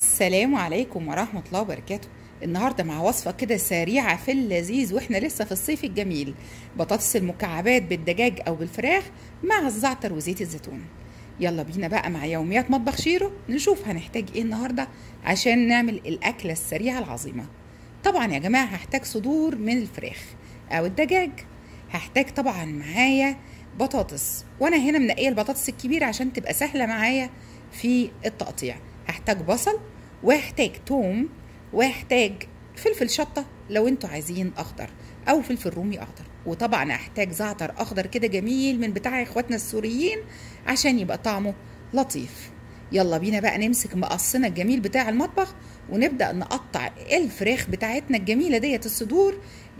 السلام عليكم ورحمة الله وبركاته النهاردة مع وصفة كده سريعة في اللذيذ واحنا لسه في الصيف الجميل بطاطس المكعبات بالدجاج او بالفراخ مع الزعتر وزيت الزيتون يلا بينا بقى مع يوميات مطبخ شيرو نشوف هنحتاج ايه النهاردة عشان نعمل الأكلة السريعة العظيمة طبعا يا جماعة هحتاج صدور من الفراخ او الدجاج هحتاج طبعا معايا بطاطس وانا هنا منقيه البطاطس الكبيره عشان تبقى سهله معايا في التقطيع هحتاج بصل وهحتاج توم وهحتاج فلفل شطه لو انتوا عايزين اخضر او فلفل رومي اخضر وطبعا هحتاج زعتر اخضر كده جميل من بتاع اخواتنا السوريين عشان يبقى طعمه لطيف يلا بينا بقى نمسك مقصنا الجميل بتاع المطبخ ونبدا نقطع الفراخ بتاعتنا الجميله ديت الصدور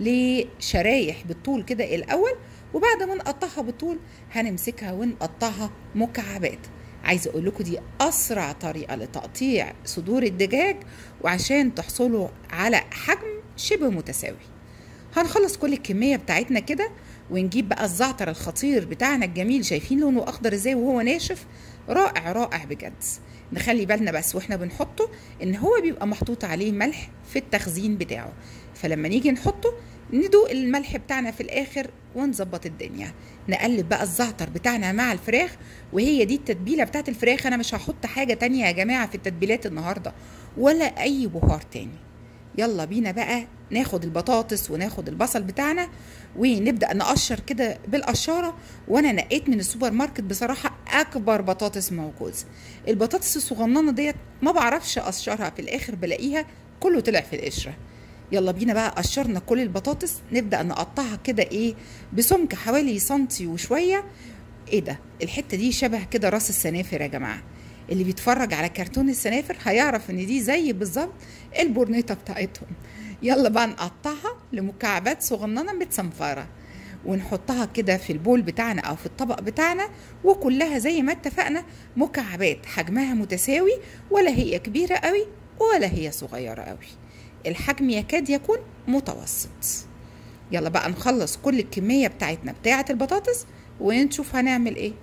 لشرايح بالطول كده الاول وبعد ما نقطعها بالطول هنمسكها ونقطعها مكعبات عايزه اقول لكم دي اسرع طريقه لتقطيع صدور الدجاج وعشان تحصلوا على حجم شبه متساوي هنخلص كل الكميه بتاعتنا كده ونجيب بقى الزعتر الخطير بتاعنا الجميل شايفين لونه اخضر ازاي وهو ناشف رائع رائع بجد نخلي بالنا بس واحنا بنحطه ان هو بيبقى محطوط عليه ملح في التخزين بتاعه فلما نيجي نحطه ندوق الملح بتاعنا في الاخر ونظبط الدنيا نقلب بقى الزعتر بتاعنا مع الفراخ وهي دي التتبيله بتاعت الفراخ انا مش هحط حاجه تانية يا جماعه في التتبيلات النهارده ولا اي بهار تاني يلا بينا بقى ناخد البطاطس وناخد البصل بتاعنا ونبدا نقشر كده بالقشاره وانا نقيت من السوبر ماركت بصراحه اكبر بطاطس موجود البطاطس الصغننه ديت ما بعرفش اقشرها في الاخر بلاقيها كله طلع في القشره يلا بينا بقى قشرنا كل البطاطس نبدا نقطعها كده ايه بسمك حوالي سنتي وشويه ايه ده الحته دي شبه كده راس السنافر يا جماعه اللي بيتفرج على كرتون السنافر هيعرف ان دي زي بالظبط البورنيطه بتاعتهم يلا بقى نقطعها لمكعبات صغننه متصنفره ونحطها كده في البول بتاعنا او في الطبق بتاعنا وكلها زي ما اتفقنا مكعبات حجمها متساوي ولا هي كبيره قوي ولا هي صغيره قوي الحجم يكاد يكون متوسط يلا بقى نخلص كل الكميه بتاعتنا بتاعه البطاطس ونشوف هنعمل ايه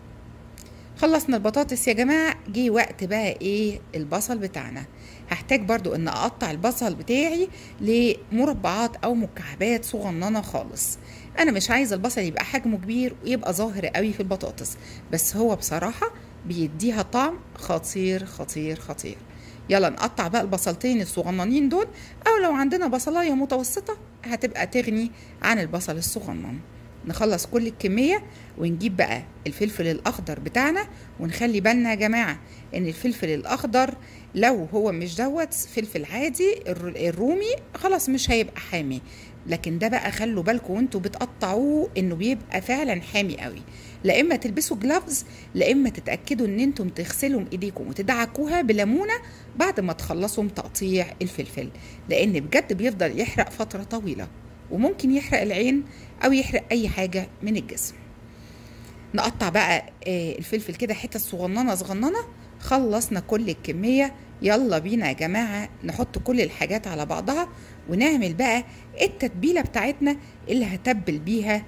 خلصنا البطاطس يا جماعه جه وقت بقى ايه البصل بتاعنا هحتاج برضو ان اقطع البصل بتاعي لمربعات او مكعبات صغننه خالص انا مش عايزه البصل يبقى حجمه كبير ويبقى ظاهر قوي في البطاطس بس هو بصراحه بيديها طعم خطير خطير خطير يلا نقطع بقى البصلتين الصغننين دول او لو عندنا بصلايه متوسطه هتبقى تغني عن البصل الصغنن نخلص كل الكميه ونجيب بقى الفلفل الاخضر بتاعنا ونخلي بالنا يا جماعه ان الفلفل الاخضر لو هو مش دوت فلفل عادي الرومي خلاص مش هيبقى حامي لكن ده بقى خلوا بالكم وانتوا بتقطعوه انه بيبقى فعلا حامي قوي لا اما تلبسوا جلافز لا اما تتاكدوا ان انتم تغسلوا ايديكم وتدعكوها بليمونه بعد ما تخلصوا من تقطيع الفلفل لان بجد بيفضل يحرق فتره طويله وممكن يحرق العين او يحرق اي حاجه من الجسم نقطع بقى الفلفل كده حتت صغننه صغننه خلصنا كل الكميه يلا بينا يا جماعه نحط كل الحاجات على بعضها ونعمل بقى التتبيله بتاعتنا اللي هتبل بيها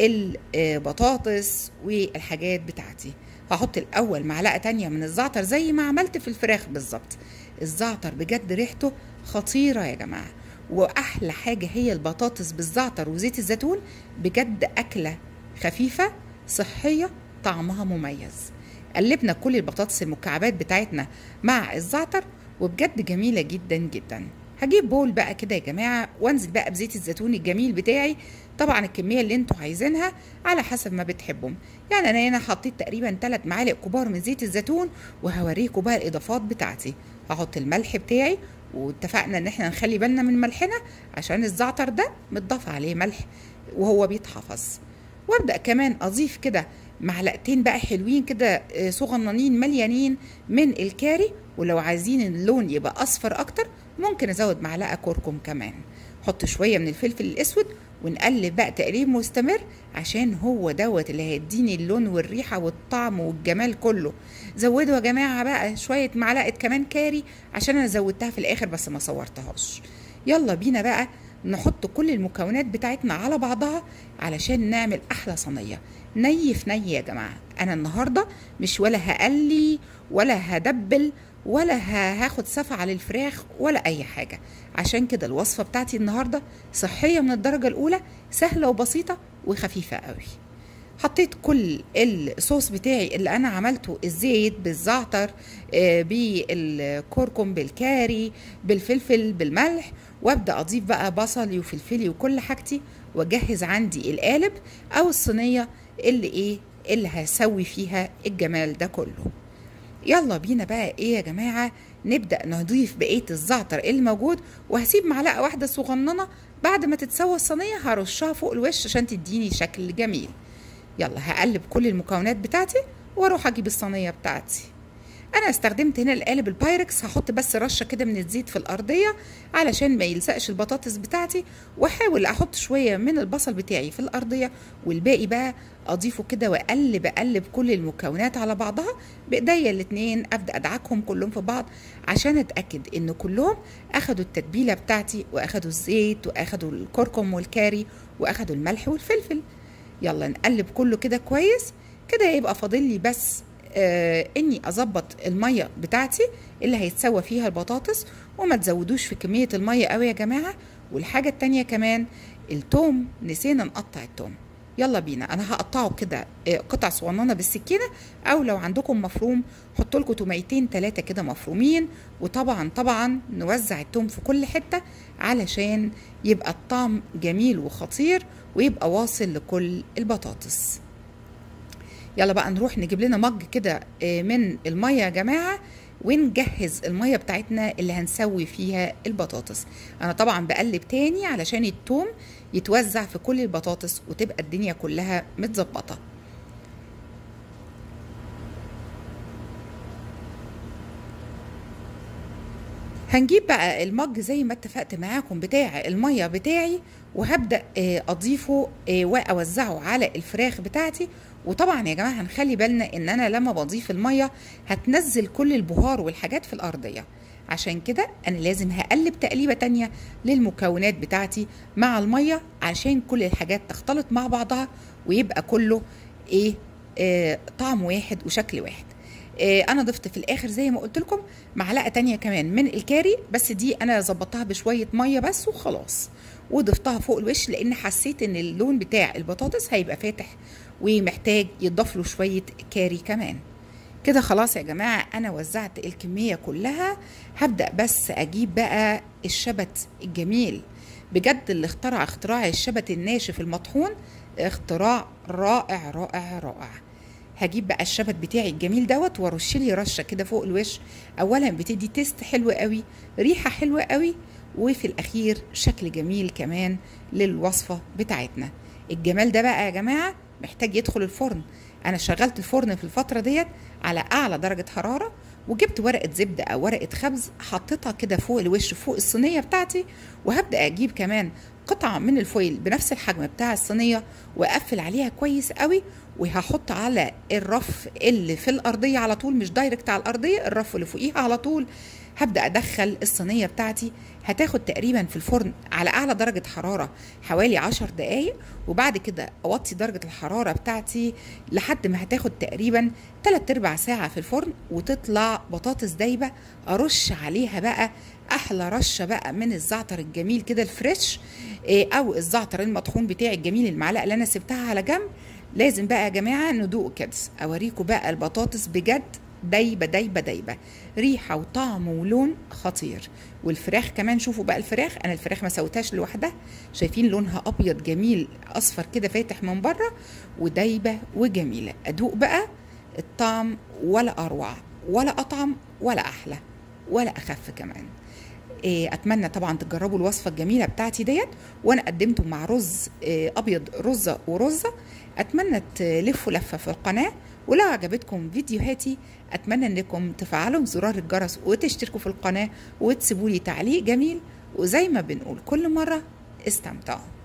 البطاطس والحاجات بتاعتي هحط الاول معلقه تانية من الزعتر زي ما عملت في الفراخ بالظبط الزعتر بجد ريحته خطيره يا جماعه واحلى حاجه هي البطاطس بالزعتر وزيت الزيتون بجد اكله خفيفه صحيه طعمها مميز قلبنا كل البطاطس المكعبات بتاعتنا مع الزعتر وبجد جميله جدا جدا هجيب بول بقى كده يا جماعه وانزل بقى بزيت الزيتون الجميل بتاعي طبعا الكميه اللي انتوا عايزينها على حسب ما بتحبهم يعني انا هنا حطيت تقريبا 3 معالق كبار من زيت الزيتون وهوريكم بقى الاضافات بتاعتي هحط الملح بتاعي واتفقنا ان احنا نخلي بالنا من ملحنا عشان الزعتر ده متضاف عليه ملح وهو بيتحفظ وابدا كمان اضيف كده معلقتين بقى حلوين كده صغننين مليانين من الكاري ولو عايزين اللون يبقى اصفر اكتر ممكن ازود معلقه كركم كمان حط شويه من الفلفل الاسود ونقلب بقى تقليب مستمر عشان هو دوت اللي هيديني اللون والريحه والطعم والجمال كله زودوا يا جماعه بقى شويه معلقه كمان كاري عشان انا زودتها في الاخر بس ما صورتهاش يلا بينا بقى نحط كل المكونات بتاعتنا على بعضها علشان نعمل احلى صينيه ني في ني يا جماعه انا النهارده مش ولا هقلي ولا هدبل ولا ه- هاخد سفعة للفراخ ولا اي حاجة عشان كده الوصفة بتاعتي النهاردة صحية من الدرجة الاولى سهلة وبسيطة وخفيفة قوي حطيت كل الصوص بتاعي اللي انا عملته الزيت بالزعتر آه، بالكركم بالكاري بالفلفل بالملح وابدا اضيف بقى بصلي وفلفلي وكل حاجتي واجهز عندي القالب او الصينيه اللي ايه اللي هسوي فيها الجمال ده كله يلا بينا بقى ايه يا جماعه نبدا نضيف بقيه الزعتر اللي موجود وهسيب معلقه واحده صغننه بعد ما تتسوى الصينيه هرشها فوق الوش عشان تديني شكل جميل يلا هقلب كل المكونات بتاعتي واروح اجيب الصينيه بتاعتي انا استخدمت هنا القالب البايركس هحط بس رشه كده من الزيت في الارضيه علشان ما يلزقش البطاطس بتاعتي واحاول احط شويه من البصل بتاعي في الارضيه والباقي بقى اضيفه كده واقلب اقلب كل المكونات على بعضها بايديا الاتنين ابدا ادعكهم كلهم في بعض عشان اتاكد ان كلهم اخدوا التتبيله بتاعتي واخدوا الزيت واخدوا الكركم والكاري واخدوا الملح والفلفل يلا نقلب كله كده كويس كده يبقى فاضل لي بس آه اني اظبط الميه بتاعتي اللي هيتسوى فيها البطاطس وما تزودوش في كميه الميه قوي يا جماعه والحاجه التانية كمان التوم نسينا نقطع التوم يلا بينا انا هقطعه كده آه، قطع صغننه بالسكينه او لو عندكم مفروم حطوا لكم توميتين ثلاثه كده مفرومين وطبعا طبعا نوزع التوم في كل حته علشان يبقى الطعم جميل وخطير ويبقى واصل لكل البطاطس يلا بقى نروح نجيب لنا مج كده آه، من الميه يا جماعه ونجهز الميه بتاعتنا اللي هنسوي فيها البطاطس انا طبعا بقلب تاني علشان التوم يتوزع في كل البطاطس وتبقى الدنيا كلها متظبطه هنجيب بقى المج زي ما اتفقت معاكم بتاع الميه بتاعي وهبدا آه، اضيفه آه، واوزعه على الفراخ بتاعتي وطبعا يا جماعه هنخلي بالنا ان انا لما بضيف الميه هتنزل كل البهار والحاجات في الارضيه عشان كده انا لازم هقلب تقليبه تانية للمكونات بتاعتي مع الميه عشان كل الحاجات تختلط مع بعضها ويبقى كله ايه آه طعم واحد وشكل واحد آه، انا ضفت في الاخر زي ما قلت لكم معلقه تانية كمان من الكاري بس دي انا ظبطتها بشويه ميه بس وخلاص وضفتها فوق الوش لان حسيت ان اللون بتاع البطاطس هيبقى فاتح ومحتاج يضاف له شويه كاري كمان كده خلاص يا جماعه انا وزعت الكميه كلها هبدا بس اجيب بقى الشبت الجميل بجد اللي اخترع اختراع الشبت الناشف المطحون اختراع رائع رائع رائع هجيب بقى الشبت بتاعي الجميل دوت وارش لي رشه كده فوق الوش اولا بتدي تيست حلو قوي ريحه حلوه قوي وفي الاخير شكل جميل كمان للوصفه بتاعتنا الجمال ده بقى يا جماعه محتاج يدخل الفرن انا شغلت الفرن في الفتره ديت على اعلى درجه حراره وجبت ورقه زبده او ورقه خبز حطيتها كده فوق الوش فوق الصينيه بتاعتي وهبدا اجيب كمان قطعه من الفويل بنفس الحجم بتاع الصينيه واقفل عليها كويس قوي وهحط على الرف اللي في الارضيه على طول مش دايركت على الارضيه الرف اللي فوقيها على طول هبدا ادخل الصينيه بتاعتي هتاخد تقريبا في الفرن على اعلى درجه حراره حوالي عشر دقايق وبعد كده اوطي درجه الحراره بتاعتي لحد ما هتاخد تقريبا 3 ارباع ساعه في الفرن وتطلع بطاطس دايبه ارش عليها بقى احلى رشه بقى من الزعتر الجميل كده الفريش إيه، او الزعتر المطحون بتاعي الجميل المعلقه اللي انا سبتها على جنب لازم بقى يا جماعه ندوق كده اوريكم بقى البطاطس بجد دايبه دايبه دايبه ريحه وطعم ولون خطير والفراخ كمان شوفوا بقى الفراخ انا الفراخ ما سويتهاش لوحدها شايفين لونها ابيض جميل اصفر كده فاتح من بره ودايبه وجميله ادوق بقى الطعم ولا اروع ولا اطعم ولا احلى ولا اخف كمان إيه، اتمنى طبعا تجربوا الوصفه الجميله بتاعتي ديت وانا قدمته مع رز إيه، ابيض رزه ورزه اتمنى تلفوا لفه في القناه ولو عجبتكم فيديوهاتي اتمنى انكم تفعلوا زرار الجرس وتشتركوا في القناه وتسيبوا لي تعليق جميل وزي ما بنقول كل مره استمتعوا